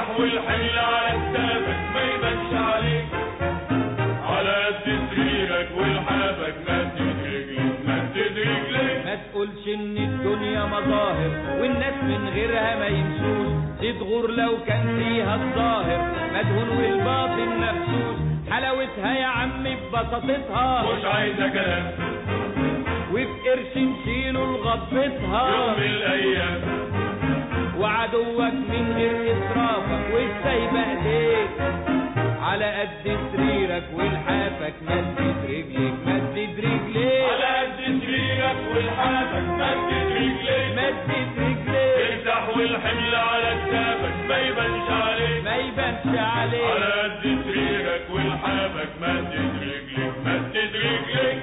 ارتاح والحمل على كتافك ما يبانش عليك على قد سريرك والحافك مدد رجليك مدد رجليك ما تقولش ان الدنيا مظاهر والناس من غيرها ما يمشوش تتغور لو كان فيها الظاهر مدهون والباطن مفسوس حلاوتها يا عم ببساطتها مش عايزة كلام وفي قرش نشيله لغطتها يوم من الايام وعدوك من غير اسرافك والسايبه ايديك على قد سريرك والحافك مدد رجليك مدد رجليك على قد سريرك والحافك مدد رجليك مدد رجليك ارتاح والحمل على كتافك ما يبانش عليك ما يبانش على عليك قد سريرك والحافك مدد رجليك مدد رجليك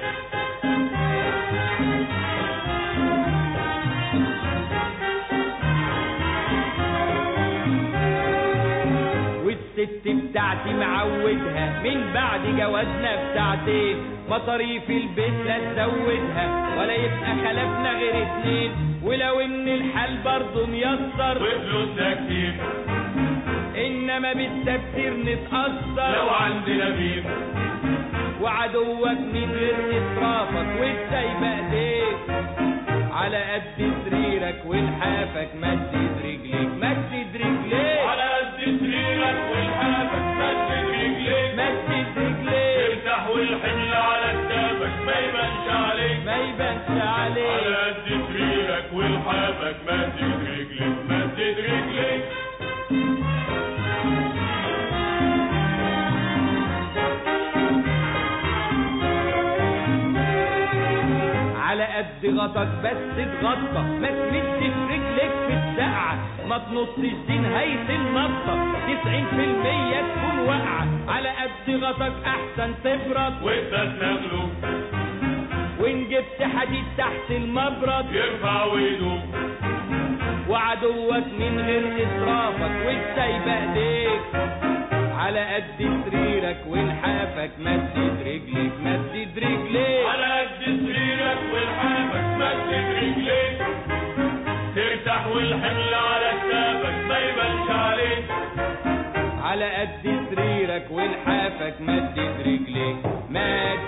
والست بتاعتي معودها من بعد جوازنا بساعتين مصاريف البيت لا تزودها ولا يبقى خلفنا غير اتنين ولو ان الحال برضه ميسر وفلوسنا كتير انما بالتبذير نتأثر لو عندنا بير وعدوك من غير اسرافك والسايبه ايديك على قد سريرك والحافك مدد رجليك مدد رجليك على قد سريرك والحافك مدد رجليك مدد رجليك ارتاح والحمل على كتافك ما يبانش عليك ما يبانش على عليك قد سريرك والحافك مدد رجليك مدد رجليك على قد غطك بس اتغطى ما تمدش رجلك في السقعة ما تنطش دي نهاية النطة تسعين في المية تكون واقعة على قد غطك أحسن تبرد وانت مغلوب وإن جبت حديد تحت المبرد يرفع ويدوب وعدوك من غير إسرافك والسايبة إيديك على قد سريرك والحافك مدد رجليك مدد رجليك على قد سريرك والحافك مدد رجليك ترتاح والحمل على كتافك ما يبانش عليك على قد سريرك والحافك مدد رجليك مدد